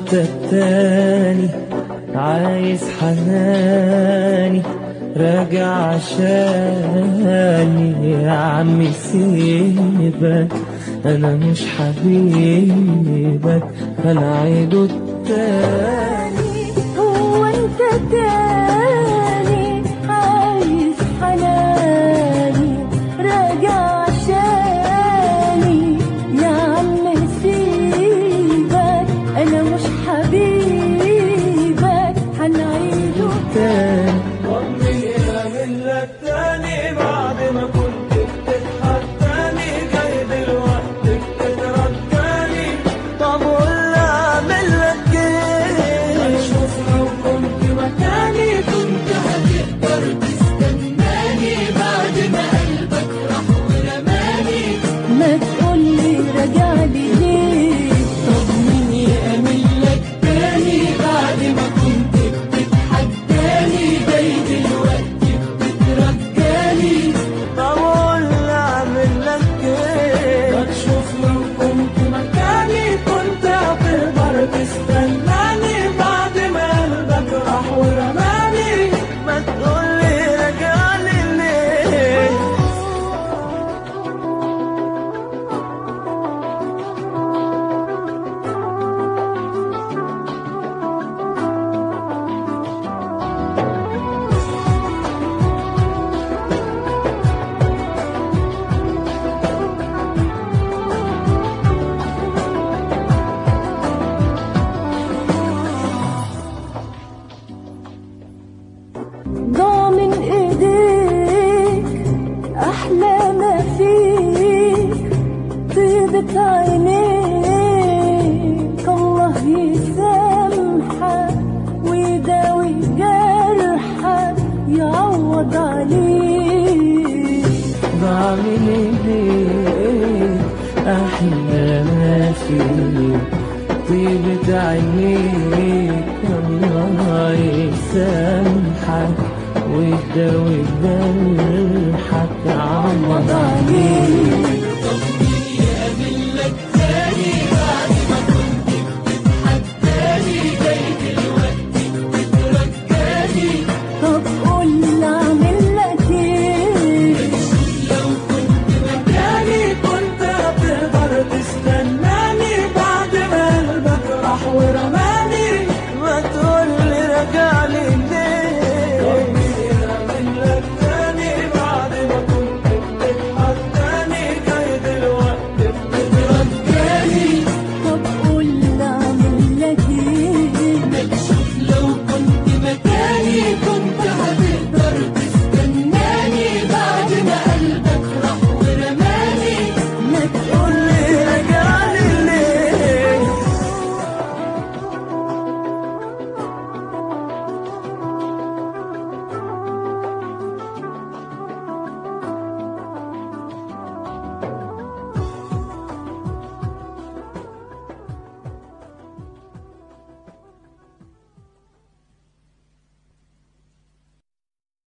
وانت التاني عايز حناني راجع عشاني يا عمي سيبك انا مش حبيبك انا عيده التاني هو انت تاني عايز حناني راجع عشاني يا عم سيبك انا مش حبيبك هنعيده تاني طمني اعمل لك تاني بعد ما كنت بتتحداني جاي دلوقتي بتترجاني طب ولا اعمل لك ايه شوف لو كنت مكاني كنت هتقدر تستناني بعد ما قلبك راح ورماني ما تقولي راجعلي ليه طب مين يعمل لك تاني بعد ما كنت بتتحداني جاي دلوقتي بتترجاني طب ولا اعمل لك ايه ما تشوف لو كنت مكاني كنت هتقدر تستناني بعد ما قلبك راح ورماني ما تقولي رجعلي ليه ضاع من ايديك احلى ما فيك طيبة عينيك الله يسامحك ويداوي جرحك يعوض عليك ضاع من ايديك احلى ما فيك طيبة عينيك الله يسامحك ويداوي جرحك عوض عليك